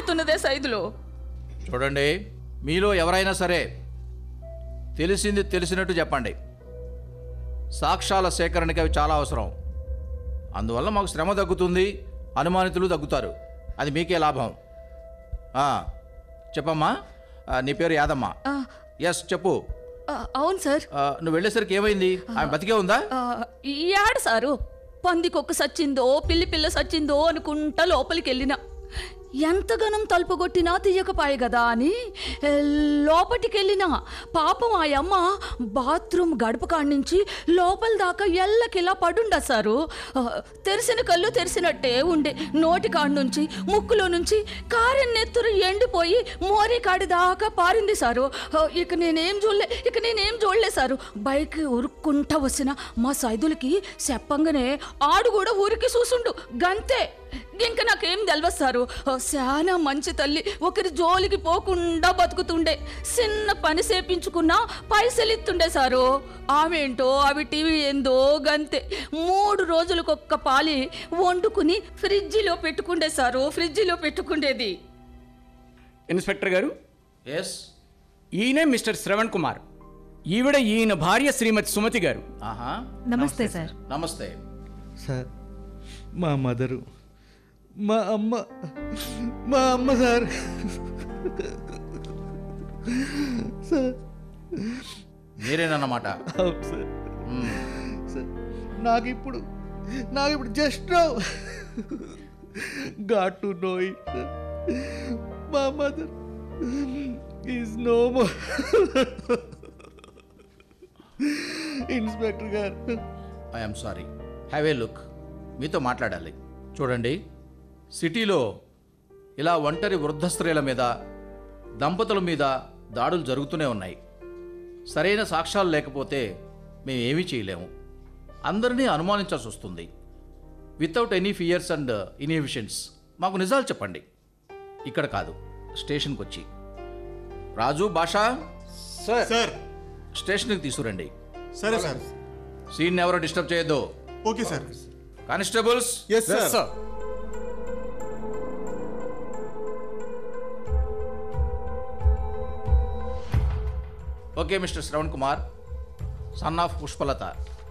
ఏమైతున్నదే సైదులో చూడండి మీలో ఎవరైనా సరే తెలిసింది తెలిసినట్టు చెప్పండి సాక్ష్యాల సేకరణకి అవి చాలా అవసరం అందువల్ల మాకు శ్రమ తగ్గుతుంది అనుమానితులు తగ్గుతారు అది మీకే లాభం ఆ, చెప్పమ్మా ఆ, నీ పేరు యాదమ్మ ఆ, ఎస్ చెప్పు ఆ, అవును సార్ ఆ, నువ్వు వెళ్ళేసరికి ఏమైంది ఆమె బతికే ఉందా ఆ, ఈ ఏడు సారు పందికొక్క సచ్చిందో పిల్లి పిల్ల సచ్చిందో అనుకుంటా లోపలికి వెళ్ళిన ఎంతగానం తలుపు కొట్టినా తీయకపాయి కదా అని ఏ, లోపటికి వెళ్ళిన పాపం ఆ అమ్మ బాత్రూమ్ గడప కాడి నుంచి లోపల దాకా ఎల్లకిలా పడుండ సారు ఆ, తెరిసిన కళ్ళు తెరిసినట్టే ఉండే నోటి కాడి నుంచి ముక్కులో నుంచి కారెన్ నెత్తురు ఎండిపోయి మోరీ కాడి దాకా పారింది సారు ఆ, ఇక నేనేం చూడలే ఇక నేనేం చూడలే సారు బైక్ ఉరుక్కుంటా వచ్చిన మా సైదులకి చెప్పంగానే ఆడు కూడా ఊరికి చూసుండు గంతే ఇంక నాకేం తెలియదు సారు ఆ, చాలా మంచి తల్లి ఒకరి జోలికి పోకుండా బతుకుతుండే చిన్న పని సేపించుకున్నా పైసలు ఇస్తుండే సారు ఆమెంటో అవి టీవీ ఏందో గంతే మూడు రోజులకు ఒక్క పాలి వండుకుని ఫ్రిడ్జిలో పెట్టుకుండే సారు ఫ్రిడ్జిలో పెట్టుకుండేది ఇన్స్పెక్టర్ గారు ఎస్ ఈయనే మిస్టర్ శ్రవణ్ కుమార్ ఈవిడ ఈయన భార్య శ్రీమతి సుమతి గారు ఆహా నమస్తే సార్ నమస్తే సార్ మా మదరు మా అమ్మ మా అమ్మ సార్ సార్ మీరేనన్నమాట అవును సార్ మ్మ్. సార్ నాకు ఇప్పుడు నాకు ఇప్పుడు just got to know it మా mother is no more inspector గారు I'm sorry have a look మీతో మాట్లాడాలి చూడండి సిటీలో ఇలా ఒంటరి వృద్ధ స్త్రీల మీద దంపతుల మీద దాడులు జరుగుతూనే ఉన్నాయి సరైన సాక్ష్యాలు లేకపోతే మేము ఏమీ చేయలేము అందరినీ అనుమానించాల్సి వస్తుంది without any fears and inhibitions మాకు నిజాలు చెప్పండి ఇక్కడ కాదు స్టేషన్కి వచ్చి రాజు భాష సార్ సార్ స్టేషన్కి తీసుకురండి సరే సార్ సీన్ ఎవరో డిస్టర్బ్ చేయొద్దు okay sir constables yes sir sir okay mister Shravan Kumar son of Pushpalatha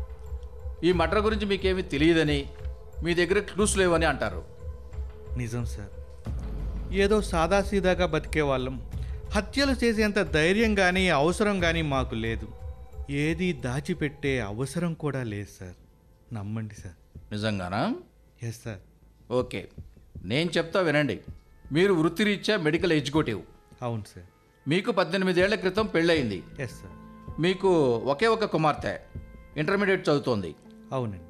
ఈ మటర్ గురించి మీకేమీ తెలియదని మీ దగ్గర క్లూస్ లేవని అంటారు నిజం సార్ ఏదో సాదాసీదాగా బతికే వాళ్ళం హత్యలు చేసేంత ధైర్యం కానీ అవసరం కానీ మాకు లేదు ఏది దాచిపెట్టే అవసరం కూడా లేదు సార్ నమ్మండి సార్ నిజంగానా ఎస్ సార్ ఓకే నేను చెప్తా వినండి మీరు వృత్తిరీత్యా మెడికల్ ఎగ్జిక్యూటివ్ అవును సార్ మీకు పద్దెనిమిదేళ్ల క్రితం పెళ్ళయింది ఎస్ సార్ మీకు ఒకే ఒక కుమార్తె ఇంటర్మీడియట్ చదువుతోంది అవునండి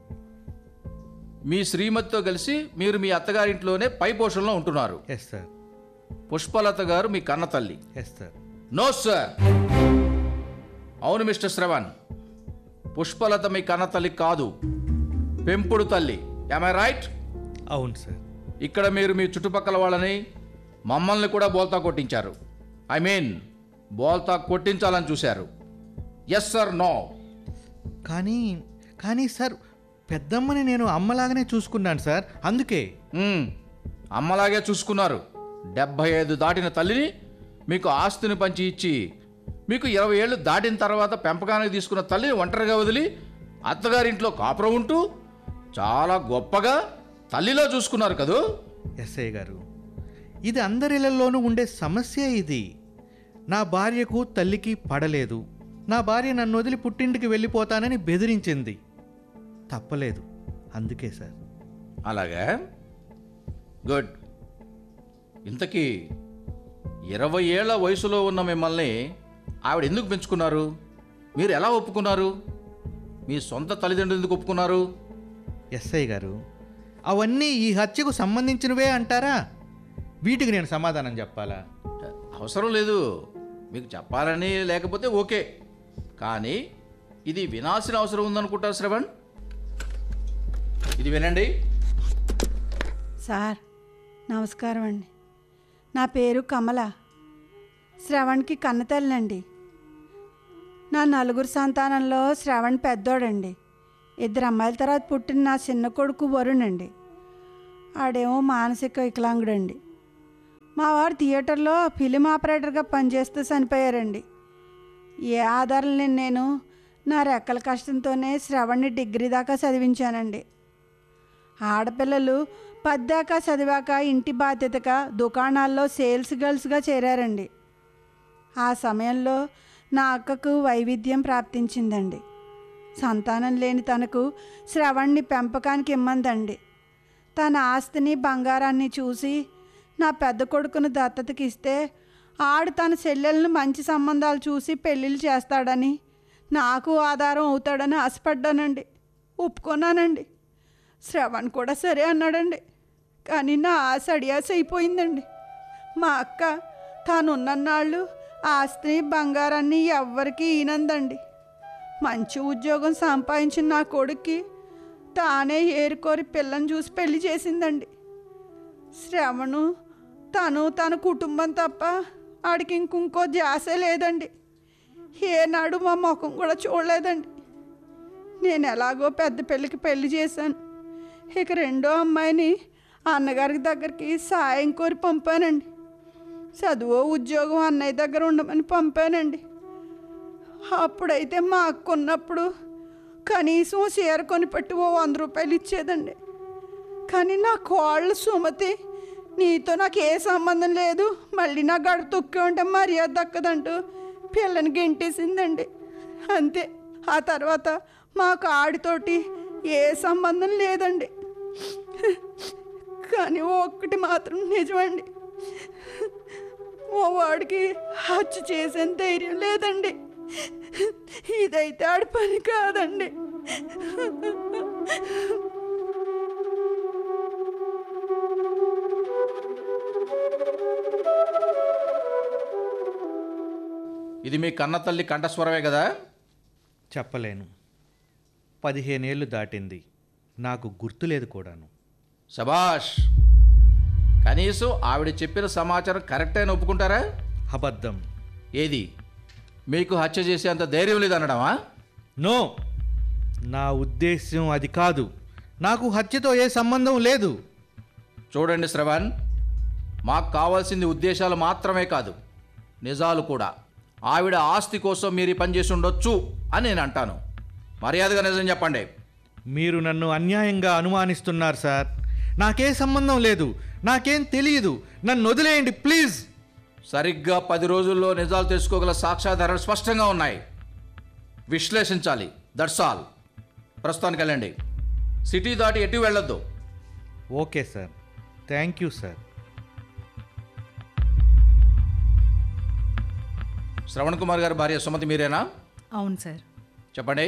మీ శ్రీమతితో కలిసి మీరు మీ అత్తగారింట్లోనే పై పోషణలో ఉంటున్నారు ఎస్ సార్ పుష్పలత గారు మీ కన్న తల్లి ఎస్ సార్ నో సార్ అవును మిస్టర్ శ్రవణ్ పుష్పలత మీ కన్న తల్లి కాదు పెంపుడు తల్లి ఐ రైట్ అవును సార్ ఇక్కడ మీరు మీ చుట్టుపక్కల వాళ్ళని మమ్మల్ని కూడా బోల్తా కొట్టించారు ఐ మీన్ బోల్తా కొట్టించాలని చూశారు ఎస్ సార్ నో కానీ కానీ సార్ పెద్దమ్మని నేను అమ్మలాగానే చూసుకున్నాను సార్ అందుకే మ్మ్. అమ్మలాగే చూసుకున్నారు డెబ్భై ఐదు దాటిన తల్లిని మీకు ఆస్తిని పంచి ఇచ్చి మీకు ఇరవై ఏళ్ళు దాటిన తర్వాత పెంపకానికి తీసుకున్న తల్లిని ఒంటరిగా వదిలి అత్తగారింట్లో కాపురం ఉంటూ చాలా గొప్పగా తల్లిలో చూసుకున్నారు కదూ ఎస్ఐ గారు ఇది అందరిళ్లలోనూ ఉండే సమస్య ఇది నా భార్యకు తల్లికి పడలేదు నా భార్య నన్ను వదిలి పుట్టింటికి వెళ్ళిపోతానని బెదిరించింది తప్పలేదు అందుకే సార్ అలాగా గుడ్ ఇంతకీ ఇరవై ఏళ్ల వయసులో ఉన్న మిమ్మల్ని ఆవిడ ఎందుకు పెంచుకున్నారు మీరు ఎలా ఒప్పుకున్నారు మీ సొంత తల్లిదండ్రులు ఎందుకు ఒప్పుకున్నారు ఎస్ఐ గారు అవన్నీ ఈ హత్యకు సంబంధించినవే అంటారా వీటికి నేను సమాధానం చెప్పాలా అవసరం లేదు మీకు చెప్పాలని లేకపోతే ఓకే కానీ ఇది వినాల్సిన అవసరం ఉందనుకుంటారు శ్రవణ్ ఇది వినండి సార్ నమస్కారం అండి నా పేరు కమల శ్రవణ్కి కన్నతల్లండి నా నలుగురు సంతానంలో శ్రవణ్ పెద్దోడండి ఇద్దరు అమ్మాయిల తర్వాత పుట్టిన నా చిన్న కొడుకు వరుణ్ అండి ఆడేమో మానసిక వికలాంగుడండి మా వారు థియేటర్లో ఫిలిం ఆపరేటర్గా పనిచేస్తూ చనిపోయారండి ఏ ఆధారం లేని నేను నా రెక్కల కష్టంతోనే శ్రవణ్ణి డిగ్రీ దాకా చదివించానండి ఆడపిల్లలు పద్దాకా చదివాక ఇంటి బాధ్యతగా దుకాణాల్లో సేల్స్ గర్ల్స్గా చేరారండి ఆ సమయంలో నా అక్కకు వైవిధ్యం ప్రాప్తించిందండి సంతానం లేని తనకు శ్రవణ్ణి పెంపకానికి ఇమ్మందండి తన ఆస్తిని బంగారాన్ని చూసి నా పెద్ద కొడుకును దత్తతకి ఇస్తే ఆడు తన చెల్లెలను మంచి సంబంధాలు చూసి పెళ్ళిళ్ళు చేస్తాడని నాకు ఆధారం అవుతాడని ఆశపడ్డానండి ఒప్పుకున్నానండి శ్రవణ్ కూడా సరే అన్నాడండి కానీ నా ఆశ అడియాస అయిపోయిందండి మా అక్క తానున్నన్నాళ్ళు ఆస్తిని బంగారాన్ని ఎవ్వరికీ ఈనందండి మంచి ఉద్యోగం సంపాదించిన నా కొడుక్కి తానే ఏరుకోరి పిల్లని చూసి పెళ్లి చేసిందండి శ్రవణు తను తన కుటుంబం తప్ప ఆడికి ఇంకొంకో ధ్యాసే లేదండి ఏనాడు మా ముఖం కూడా చూడలేదండి నేను ఎలాగో పెద్ద పెళ్ళికి పెళ్లి చేశాను ఇక రెండో అమ్మాయిని అన్నగారి దగ్గరికి సాయం కోరి పంపానండి చదువు ఉద్యోగం అన్నయ్య దగ్గర ఉండమని పంపానండి అప్పుడైతే మా అక్క ఉన్నప్పుడు కనీసం చీర కొని పెట్టి ఓ వంద రూపాయలు ఇచ్చేదండి కానీ నా కోళ్ళ సుమతి నీతో నాకు ఏ సంబంధం లేదు మళ్ళీ నా గడ తొక్కి ఉంటే మర్యాద దక్కదంటూ పిల్లని గెంటేసిందండి అంతే ఆ తర్వాత మాకు ఆడితోటి ఏ సంబంధం లేదండి కానీ ఒక్కటి మాత్రం నిజమండి ఓ వాడికి హత్య చేసే ధైర్యం లేదండి ఇదైతే ఆడి పని కాదండి ఇది మీ కన్న తల్లి కంఠస్వరమే కదా చెప్పలేను పదిహేనేళ్ళు దాటింది నాకు గుర్తులేదు కూడాను శబాష్ కనీసం ఆవిడ చెప్పిన సమాచారం కరెక్ట్ అయిన ఒప్పుకుంటారా అబద్ధం ఏది మీకు హత్య చేసేంత ధైర్యం లేదనడమా నో నా ఉద్దేశ్యం అది కాదు నాకు హత్యతో ఏ సంబంధం లేదు చూడండి శ్రవణ్ మాకు కావాల్సింది ఉద్దేశాలు మాత్రమే కాదు నిజాలు కూడా ఆవిడ ఆస్తి కోసం మీరు ఈ పని చేసి ఉండొచ్చు అని నేను అంటాను మర్యాదగా నిజం చెప్పండి మీరు నన్ను అన్యాయంగా అనుమానిస్తున్నారు సార్ నాకే సంబంధం లేదు నాకేం తెలియదు నన్ను వదిలేయండి ప్లీజ్ సరిగ్గా పది రోజుల్లో నిజాలు తెలుసుకోగల సాక్ష్యాధారాలు స్పష్టంగా ఉన్నాయి విశ్లేషించాలి దట్స్ ఆల్ ప్రస్తుతానికి వెళ్ళండి సిటీ దాటి ఎటు వెళ్ళొద్దు okay sir thank you sir Shravan Kumar గారి భార్య సుమతి మీరేనా అవును సార్ చెప్పండి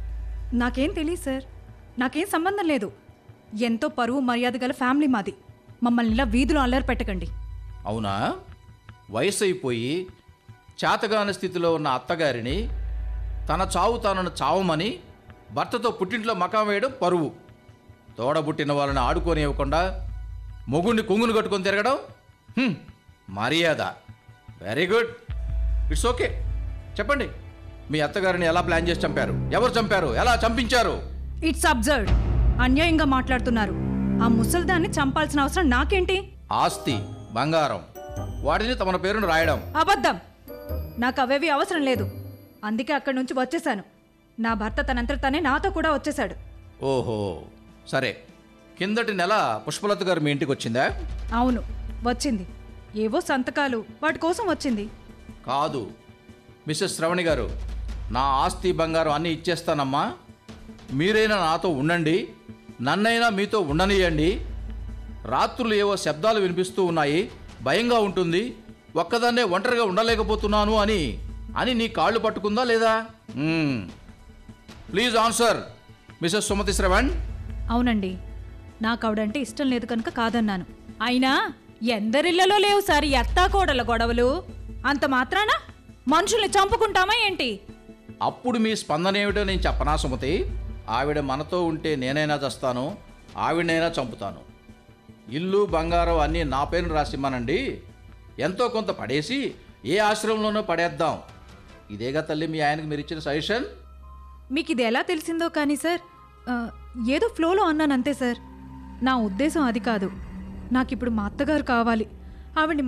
నాకేం తెలియదు సార్ నాకేం సంబంధం లేదు ఎంతో పరువు మర్యాద గల ఫ్యామిలీ మాది మమ్మల్ని ఇలా వీధులు అల్లరి పెట్టకండి అవునా వయసు అయిపోయి చేతగాని స్థితిలో ఉన్న అత్తగారిని తన చావు తనను చావమని భర్తతో పుట్టింట్లో మకాం వేయడం పరువు తోడబుట్టిన వాళ్ళని ఆడుకొని ఇవ్వకుండా మొగుడిని కొంగుని కట్టుకొని తిరగడం హ్మ్, మర్యాద వెరీ గుడ్ ఇట్స్ ఓకే చెప్పండి మీ అత్తగారిని ఎలా ప్లాన్ చేసి చంపారు ఎవరు చంపారు ఎలా చంపించారు ఇట్స్ అబ్జర్డ్ అన్యాయంగా మాట్లాడుతున్నారు ఆ ముసల్దాన్ని చంపాల్సిన అవసరం నాకేంటి ఆస్తి బంగారం వాటిని తమ పేరును రాయడం అబద్ధం నాకు అవేవి అవసరం లేదు అందుకే అక్కడి నుంచి వచ్చేసాను నా భర్త తనంతట తనే నాతో కూడా వచ్చేసాడు ఓహో సరే కిందటి నెల పుష్పలత గారు మీ ఇంటికి వచ్చిందా అవును వచ్చింది ఏవో సంతకాలు వాటి కోసం వచ్చింది కాదు మిస్సెస్ శ్రవణి గారు నా ఆస్తి బంగారం అన్నీ ఇచ్చేస్తానమ్మా మీరైనా నాతో ఉండండి నన్నైనా మీతో ఉండనియండి రాత్రులు ఏవో శబ్దాలు వినిపిస్తూ ఉన్నాయి భయంగా ఉంటుంది ఒక్కదాన్నే ఒంటరిగా ఉండలేకపోతున్నాను అని అని నీ కాళ్ళు పట్టుకుందా లేదా మ్మ్. Please answer missus Sumathi Shravan అవునండి నాకు ఆవిడంటే ఇష్టం లేదు కనుక కాదన్నాను అయినా ఎందరిళ్లలో లేవు సార్ ఈ అత్తాకోడల గొడవలు అంత మాత్రాన మనుషుల్ని చంపుకుంటామా ఏంటి అప్పుడు మీ స్పందన ఏమిటో నేను చెప్పనా సుమతి ఆవిడ మనతో ఉంటే నేనైనా చస్తాను ఆవిడనైనా చంపుతాను ఇల్లు బంగారం అన్నీ నా పేరును రాసిమ్మనండి ఎంతో కొంత పడేసి ఏ ఆశ్రమంలోనో పడేద్దాం ఇదేగా తల్లి మీ ఆయనకు మీరు ఇచ్చిన సజెషన్ మీకు ఇది ఎలా తెలిసిందో కానీ సార్ ఆ, ఏదో ఫ్లోలో అన్నాను అంతే సార్ నా ఉద్దేశం అది కాదు నాకు ఇప్పుడు మా అత్తగారు కావాలి ఆవిడ్ని